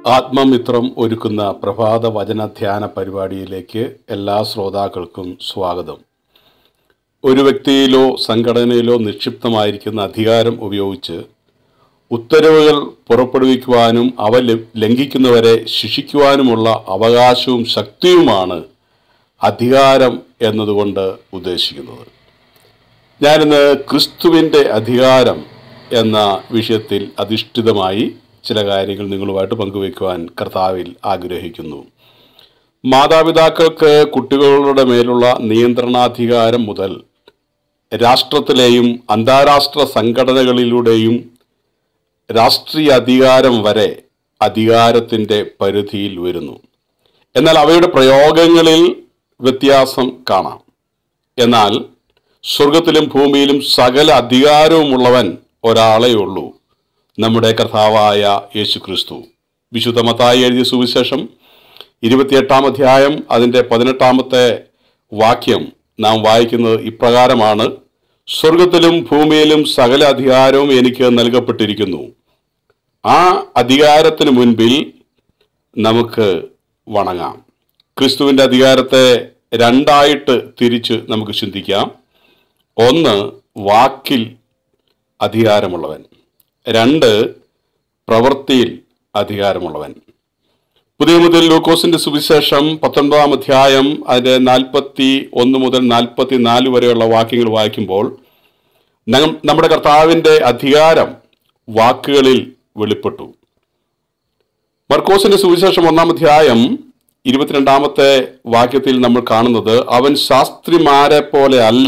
ആത്മമിത്രം ഒരുക്കുന്ന പ്രഭാത വചന ധ്യാന പരിപാടിയിലേക്ക് എല്ലാ ശ്രോതാക്കൾക്കും സ്വാഗതം ഒരു വ്യക്തിയിലോ സംഘടനയിലോ നിക്ഷിപ്തമായിരിക്കുന്ന അധികാരം ഉപയോഗിച്ച് ഉത്തരവുകൾ പുറപ്പെടുവിക്കുവാനും അവ ല- ലംഘിക്കുന്നവരെ ശിക്ഷിക്കുവാനുമുള്ള അവകാശവും ശക്തിയുമാണ് അധികാരം എന്നതുകൊണ്ട് ഉദ്ദേശിക്കുന്നത് ഞാനിന്ന് ക്രിസ്തുവിൻ്റെ അധികാരം എന്ന വിഷയത്തിൽ അധിഷ്ഠിതമായി ചില കാര്യങ്ങൾ നിങ്ങളുമായിട്ട് പങ്കുവയ്ക്കുവാൻ കർത്താവിൽ ആഗ്രഹിക്കുന്നു മാതാപിതാക്കൾക്ക് കുട്ടികളുടെ മേലുള്ള നിയന്ത്രണാധികാരം മുതൽ രാഷ്ട്രത്തിലെയും അന്താരാഷ്ട്ര സംഘടനകളിലൂടെയും രാഷ്ട്രീയ അധികാരം വരെ അധികാരത്തിൻ്റെ പരിധിയിൽ വരുന്നു എന്നാൽ അവയുടെ പ്രയോഗങ്ങളിൽ വ്യത്യാസം കാണാം എന്നാൽ സ്വർഗത്തിലും ഭൂമിയിലും സകല അധികാരവുമുള്ളവൻ ഒരാളേ ഉള്ളൂ നമ്മുടെ കർത്താവായ യേശു ക്രിസ്തു വിശുദ്ധമത്തായി എഴുതിയ സുവിശേഷം ഇരുപത്തിയെട്ടാം അധ്യായം അതിൻ്റെ പതിനെട്ടാമത്തെ വാക്യം നാം വായിക്കുന്നത് ഇപ്രകാരമാണ് സ്വർഗത്തിലും ഭൂമിയിലും സകല അധികാരവും എനിക്ക് നൽകപ്പെട്ടിരിക്കുന്നു ആ അധികാരത്തിന് മുൻപിൽ നമുക്ക് വണങ്ങാം ക്രിസ്തുവിൻ്റെ അധികാരത്തെ രണ്ടായിട്ട് തിരിച്ച് നമുക്ക് ചിന്തിക്കാം ഒന്ന് വാക്കിൽ അധികാരമുള്ളവൻ രണ്ട് പ്രവൃത്തിയിൽ അധികാരമുള്ളവൻ പുതിയ മുതൽ ലൂക്കോസിന്റെ സുവിശേഷം പത്തൊൻപതാം അധ്യായം അതിന്റെ നാൽപ്പത്തി ഒന്ന് മുതൽ നാൽപ്പത്തി നാല് വരെയുള്ള വാക്യങ്ങൾ വായിക്കുമ്പോൾ നം- നമ്മുടെ കർത്താവിന്റെ അധികാരം വാക്കുകളിൽ വെളിപ്പെട്ടു മർക്കോസിന്റെ സുവിശേഷം ഒന്നാം അധ്യായം ഇരുപത്തിരണ്ടാമത്തെ വാക്യത്തിൽ നമ്മൾ കാണുന്നത് അവൻ ശാസ്ത്രിമാരെ പോലെ അല്ല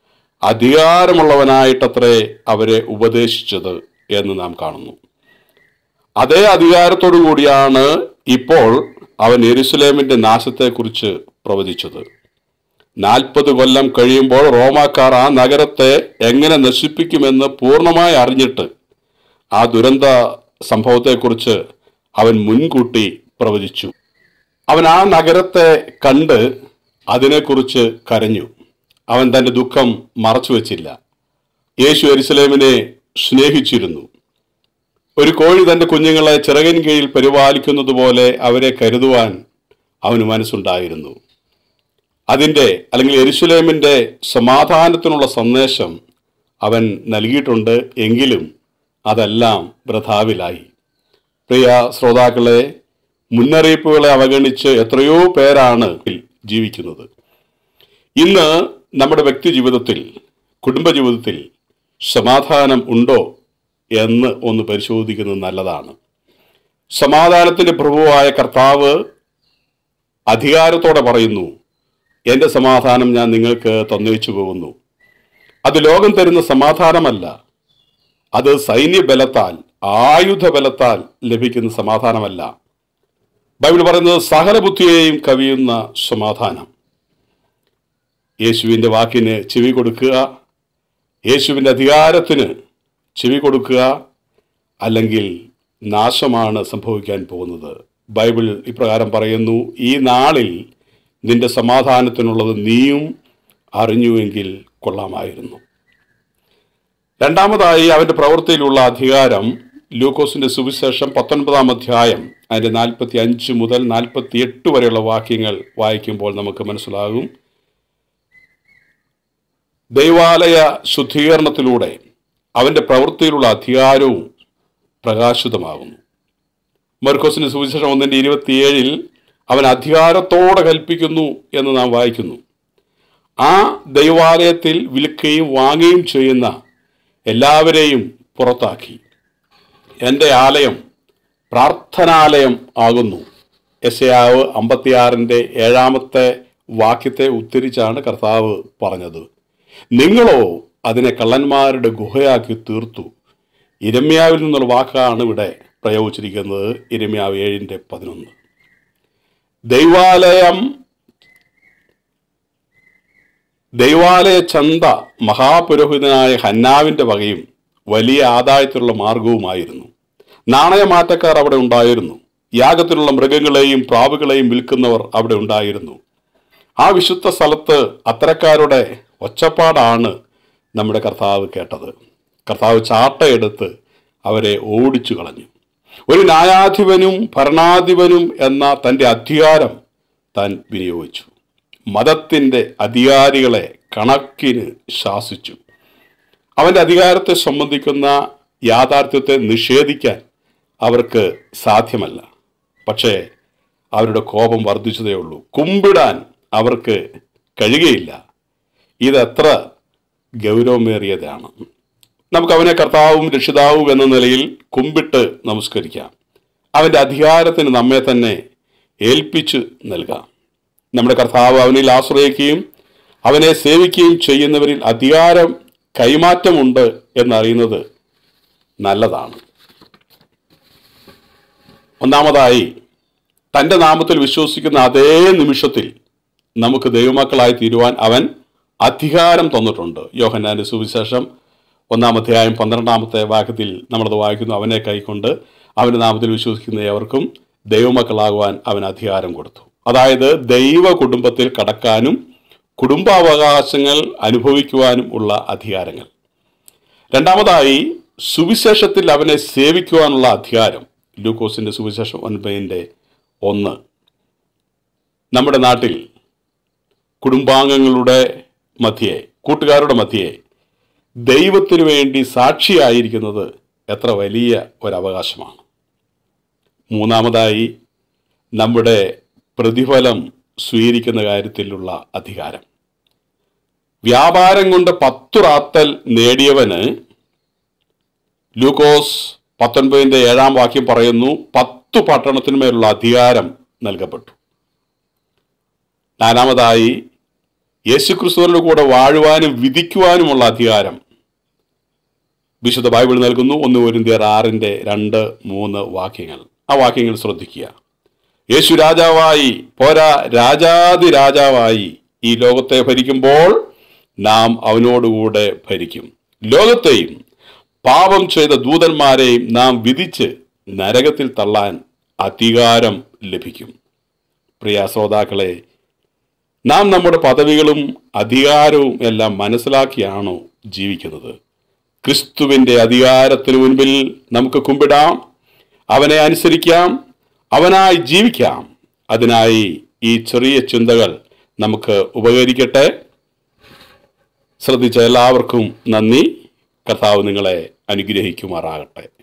അധികാരമുള്ളവനായിട്ടത്രേ അവരെ ഉപദേശിച്ചത് എന്ന് നാം കാണുന്നു അതേ അധികാരത്തോടു കൂടിയാണ് ഇപ്പോൾ അവൻ യെരുസലേമിന്റെ നാശത്തെക്കുറിച്ച് പ്രവചിച്ചത് നാൽപ്പത് കൊല്ലം കഴിയുമ്പോൾ റോമാക്കാർ ആ നഗരത്തെ എങ്ങനെ നശിപ്പിക്കുമെന്ന് പൂർണ്ണമായി അറിഞ്ഞിട്ട് ആ ദുരന്ത സംഭവത്തെക്കുറിച്ച് അവൻ മുൻകൂട്ടി പ്രവചിച്ചു അവൻ ആ നഗരത്തെ കണ്ട് അതിനെക്കുറിച്ച് കരഞ്ഞു അവൻ തന്റെ ദുഃഖം മറച്ചു വച്ചില്ല യേശു എരുസലേമിനെ സ്നേഹിച്ചിരുന്നു ഒരു കോഴി തന്റെ കുഞ്ഞുങ്ങളെ ചിറകിൻ കീഴിൽ പരിപാലിക്കുന്നത് പോലെ അവരെ കരുതുവാൻ അവന് മനസ്സുണ്ടായിരുന്നു അതിൻ്റെ അല്ലെങ്കിൽ എരുസലേമിൻ്റെ സമാധാനത്തിനുള്ള സന്ദേശം അവൻ നൽകിയിട്ടുണ്ട് എങ്കിലും അതെല്ലാം വൃഥാവിലായി പ്രിയ ശ്രോതാക്കളെ മുന്നറിയിപ്പുകളെ അവഗണിച്ച് എത്രയോ പേരാണ് ജീവിക്കുന്നത് ഇന്ന് നമ്മുടെ വ്യക്തി ജീവിതത്തിൽ കുടുംബജീവിതത്തിൽ സമാധാനം ഉണ്ടോ എന്ന് ഒന്ന് പരിശോധിക്കുന്നത് നല്ലതാണ് സമാധാനത്തിന്റെ പ്രഭുവായ കർത്താവ് അധികാരത്തോടെ പറയുന്നു എൻ്റെ സമാധാനം ഞാൻ നിങ്ങൾക്ക് തന്നയിച്ചു പോകുന്നു അത് ലോകം തരുന്ന സമാധാനമല്ല അത് സൈന്യബലത്താൽ ആയുധബലത്താൽ ലഭിക്കുന്ന സമാധാനമല്ല ബൈബിൾ പറയുന്നത് സഹനബുദ്ധിയെയും കവിയുന്ന സമാധാനം യേശുവിൻ്റെ വാക്കിന് ചെവി കൊടുക്കുക യേശുവിൻ്റെ അധികാരത്തിന് ചെവി കൊടുക്കുക അല്ലെങ്കിൽ നാശമാണ് സംഭവിക്കാൻ പോകുന്നത് ബൈബിൾ ഇപ്രകാരം പറയുന്നു ഈ നാളിൽ നിന്റെ സമാധാനത്തിനുള്ളത് നീയും അറിഞ്ഞുവെങ്കിൽ കൊള്ളാമായിരുന്നു രണ്ടാമതായി അവൻ്റെ പ്രവൃത്തിയിലുള്ള അധികാരം ലൂക്കോസിന്റെ സുവിശേഷം പത്തൊൻപതാം അധ്യായം അതിൻ്റെ നാൽപ്പത്തി അഞ്ച് മുതൽ നാൽപ്പത്തി എട്ട് വരെയുള്ള വാക്യങ്ങൾ വായിക്കുമ്പോൾ നമുക്ക് മനസ്സിലാകും ദൈവാലയ ശുദ്ധീകരണത്തിലൂടെ അവൻ്റെ പ്രവൃത്തിയിലുള്ള അധികാരവും പ്രകാശിതമാകുന്നു മർക്കോസിന്റെ സുവിശേഷം ഒന്നിൻ്റെ ഇരുപത്തിയേഴിൽ അവൻ അധികാരത്തോടെ കൽപ്പിക്കുന്നു എന്ന് നാം വായിക്കുന്നു ആ ദൈവാലയത്തിൽ വിൽക്കുകയും വാങ്ങുകയും ചെയ്യുന്ന എല്ലാവരെയും പുറത്താക്കി എൻ്റെ ആലയം പ്രാർത്ഥനാലയം ആകുന്നു യശയാവ് അമ്പത്തിയാറിൻ്റെ ഏഴാമത്തെ വാക്യത്തെ ഉദ്ധരിച്ചാണ് കർത്താവ് പറഞ്ഞത് നിങ്ങളോ അതിനെ കള്ളന്മാരുടെ ഗുഹയാക്കി തീർത്തു ഇരമ്യാവിൽ നിന്നുള്ള വാക്കാണ് ഇവിടെ പ്രയോഗിച്ചിരിക്കുന്നത് ഇരമ്യാവ് ഏഴിൻ്റെ പതിനൊന്ന് ദൈവാലയം ദൈവാലയ ചന്ത മഹാപുരോഹിതനായ ഹന്നാവിൻ്റെ വകയും വലിയ ആദായത്തിലുള്ള മാർഗവുമായിരുന്നു നാണയമാറ്റക്കാർ അവിടെ ഉണ്ടായിരുന്നു യാഗത്തിലുള്ള മൃഗങ്ങളെയും പ്രാവുകളെയും വിൽക്കുന്നവർ അവിടെ ഉണ്ടായിരുന്നു ആ വിശുദ്ധ സ്ഥലത്ത് അത്തരക്കാരുടെ ഒച്ചപ്പാടാണ് നമ്മുടെ കർത്താവ് കേട്ടത് കർത്താവ് ചാട്ടയെടുത്ത് അവരെ ഓടിച്ചു കളഞ്ഞു ഒരു ന്യായാധിപനും ഭരണാധിപനും എന്ന തൻ്റെ അധികാരം താൻ വിനിയോഗിച്ചു മതത്തിൻ്റെ അധികാരികളെ കണക്കിന് ശാസിച്ചു അവൻ്റെ അധികാരത്തെ സംബന്ധിക്കുന്ന യാഥാർത്ഥ്യത്തെ നിഷേധിക്കാൻ അവർക്ക് സാധ്യമല്ല പക്ഷേ അവരുടെ കോപം വർദ്ധിച്ചതേ ഉള്ളൂ കുമ്പിടാൻ അവർക്ക് കഴിയുകയില്ല ഇതെത്ര ഗൗരവമേറിയതാണ് നമുക്ക് അവനെ കർത്താവും രക്ഷിതാവും എന്ന നിലയിൽ കുമ്പിട്ട് നമസ്കരിക്കാം അവൻ്റെ അധികാരത്തിന് നമ്മെ തന്നെ ഏൽപ്പിച്ചു നൽകാം നമ്മുടെ കർത്താവ് അവനിൽ ആശ്രയിക്കുകയും അവനെ സേവിക്കുകയും ചെയ്യുന്നവരിൽ അധികാരം കൈമാറ്റമുണ്ട് എന്നറിയുന്നത് നല്ലതാണ് ഒന്നാമതായി തൻ്റെ നാമത്തിൽ വിശ്വസിക്കുന്ന അതേ നിമിഷത്തിൽ നമുക്ക് ദൈവമക്കളായി തീരുവാൻ അവൻ അധികാരം തന്നിട്ടുണ്ട് യോഹന്നാന്റെ സുവിശേഷം ഒന്നാം അധ്യായം പന്ത്രണ്ടാമത്തെ വാക്യത്തിൽ നമ്മളത് വായിക്കുന്നു അവനെ കൈക്കൊണ്ട് അവൻ്റെ നാമത്തിൽ വിശ്വസിക്കുന്ന ഏവർക്കും ദൈവമക്കളാകുവാൻ അവൻ അധികാരം കൊടുത്തു അതായത് ദൈവ കുടുംബത്തിൽ കടക്കാനും കുടുംബാവകാശങ്ങൾ അനുഭവിക്കുവാനും ഉള്ള അധികാരങ്ങൾ രണ്ടാമതായി സുവിശേഷത്തിൽ അവനെ സേവിക്കുവാനുള്ള അധികാരം ലൂക്കോസിന്റെ സുവിശേഷം ഒൻപതിൻ്റെ ഒന്ന് നമ്മുടെ നാട്ടിൽ കുടുംബാംഗങ്ങളുടെ മധ്യേ കൂട്ടുകാരുടെ മധ്യേ ദൈവത്തിനു വേണ്ടി സാക്ഷിയായിരിക്കുന്നത് എത്ര വലിയ ഒരവകാശമാണ് മൂന്നാമതായി നമ്മുടെ പ്രതിഫലം സ്വീകരിക്കുന്ന കാര്യത്തിലുള്ള അധികാരം വ്യാപാരം കൊണ്ട് പത്തു റാത്തൽ നേടിയവന് ലൂക്കോസ് പത്തൊൻപതിൻ്റെ ഏഴാം വാക്യം പറയുന്നു പത്തു പട്ടണത്തിന്മേലുള്ള അധികാരം നൽകപ്പെട്ടു നാലാമതായി യേശുക്രിസ്തുവിന്റെ കൂടെ വാഴുവാനും വിധിക്കുവാനുമുള്ള അധികാരം വിശുദ്ധ ബൈബിൾ നൽകുന്നു ഒന്ന് ഒരുന്തിയർ ആറിൻ്റെ രണ്ട് മൂന്ന് വാക്യങ്ങൾ ആ വാക്യങ്ങൾ ശ്രദ്ധിക്കുക യേശു രാജാവായി പോരാ രാജാതി രാജാവായി ഈ ലോകത്തെ ഭരിക്കുമ്പോൾ നാം അവനോടുകൂടെ ഭരിക്കും ലോകത്തെയും പാപം ചെയ്ത ദൂതന്മാരെയും നാം വിധിച്ച് നരകത്തിൽ തള്ളാൻ അധികാരം ലഭിക്കും പ്രിയ ശ്രോതാക്കളെ നാം നമ്മുടെ പദവികളും അധികാരവും എല്ലാം മനസ്സിലാക്കിയാണോ ജീവിക്കുന്നത് ക്രിസ്തുവിൻ്റെ അധികാരത്തിന് മുൻപിൽ നമുക്ക് കുമ്പിടാം അവനെ അനുസരിക്കാം അവനായി ജീവിക്കാം അതിനായി ഈ ചെറിയ ചിന്തകൾ നമുക്ക് ഉപകരിക്കട്ടെ ശ്രദ്ധിച്ച എല്ലാവർക്കും നന്ദി കർത്താവ് നിങ്ങളെ അനുഗ്രഹിക്കുമാറാകട്ടെ